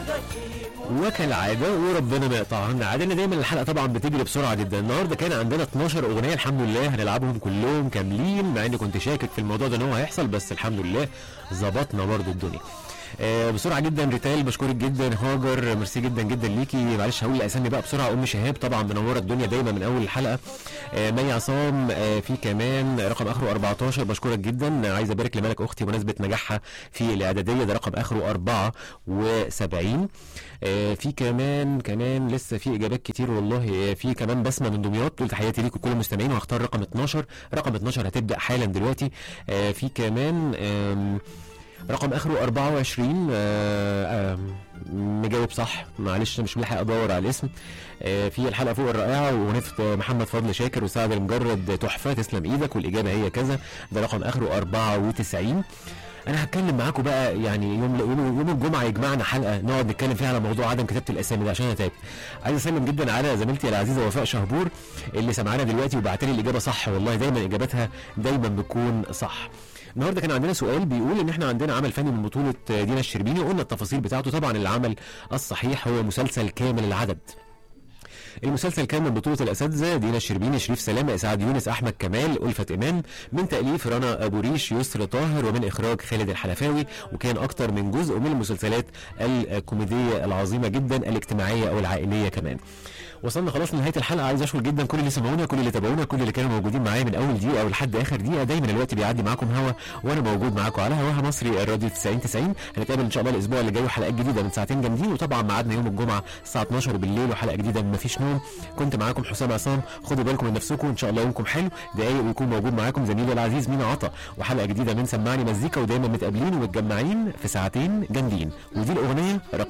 وكالعاده وربنا ما يقطعها لنا عاده ان دايما الحلقه طبعا بتجري بسرعه جدا النهارده كان عندنا 12 اغنيه الحمد لله هنلعبهم كلهم كاملين مع اني كنت شاكك في الموضوع ده ان هو هيحصل بس الحمد لله ظبطنا برضو الدنيا آه بسرعه جدا ريتال بشكرك جدا هاجر ميرسي جدا جدا ليكي معلش هقول الاسامي بقى بسرعه ام شهاب طبعا منوره الدنيا دايما من اول الحلقه آه مي عصام آه في كمان رقم اخره 14 بشكرك جدا عايز ابارك لملك اختي بمناسبه نجاحها في الاعداديه ده رقم اخره 74 آه في كمان كمان لسه في اجابات كتير والله آه في كمان بسمه من دمياط تقول تحياتي ليكم كل المستمعين وهختار رقم 12 رقم 12 هتبدا حالا دلوقتي آه في كمان آم رقم اخره 24 آه آه مجاوب صح معلش مش ملحق ادور على الاسم آه في الحلقه فوق الرائعه ونفت محمد فضل شاكر وسعد المجرد تحفه تسلم ايدك والاجابه هي كذا ده رقم اخره 94 انا هتكلم معاكم بقى يعني يوم يوم يوم الجمعه يجمعنا حلقه نقعد نتكلم فيها على موضوع عدم كتابه الاسامي ده عشان انا تعبت عايز اسلم جدا على زميلتي العزيزه وفاء شهبور اللي سمعانا دلوقتي وبعت لي الاجابه صح والله دايما اجاباتها دايما بتكون صح النهارده كان عندنا سؤال بيقول ان احنا عندنا عمل فني من بطوله دينا الشربيني وقلنا التفاصيل بتاعته طبعا العمل الصحيح هو مسلسل كامل العدد المسلسل كان من بطولة الأساتذة دينا الشربيني شريف سلامة إسعاد يونس أحمد كمال ألفة إمام من تأليف رنا أبو ريش يسر طاهر ومن إخراج خالد الحلفاوي وكان أكتر من جزء من المسلسلات الكوميدية العظيمة جدا الاجتماعية أو العائلية كمان وصلنا خلاص لنهايه الحلقه عايز اشكر جدا كل اللي سمعونا كل اللي تابعونا كل اللي كانوا موجودين معايا من اول دقيقه ولحد اخر دقيقه دايما الوقت بيعدي معاكم هوا وانا موجود معاكم على هواها مصري الراديو 90 90 هنتقابل ان شاء الله الاسبوع اللي جاي وحلقات جديده من ساعتين جامدين وطبعا ميعادنا يوم الجمعه الساعه 12 بالليل وحلقه جديده من مفيش نوم كنت معاكم حسام عصام خدوا بالكم من نفسكم ان شاء الله يومكم حلو دقايق ويكون موجود معاكم زميلي العزيز مينا عطا وحلقه جديده من سمعني مزيكا ودايما متقابلين ومتجمعين في ساعتين جامدين ودي الاغنيه رقم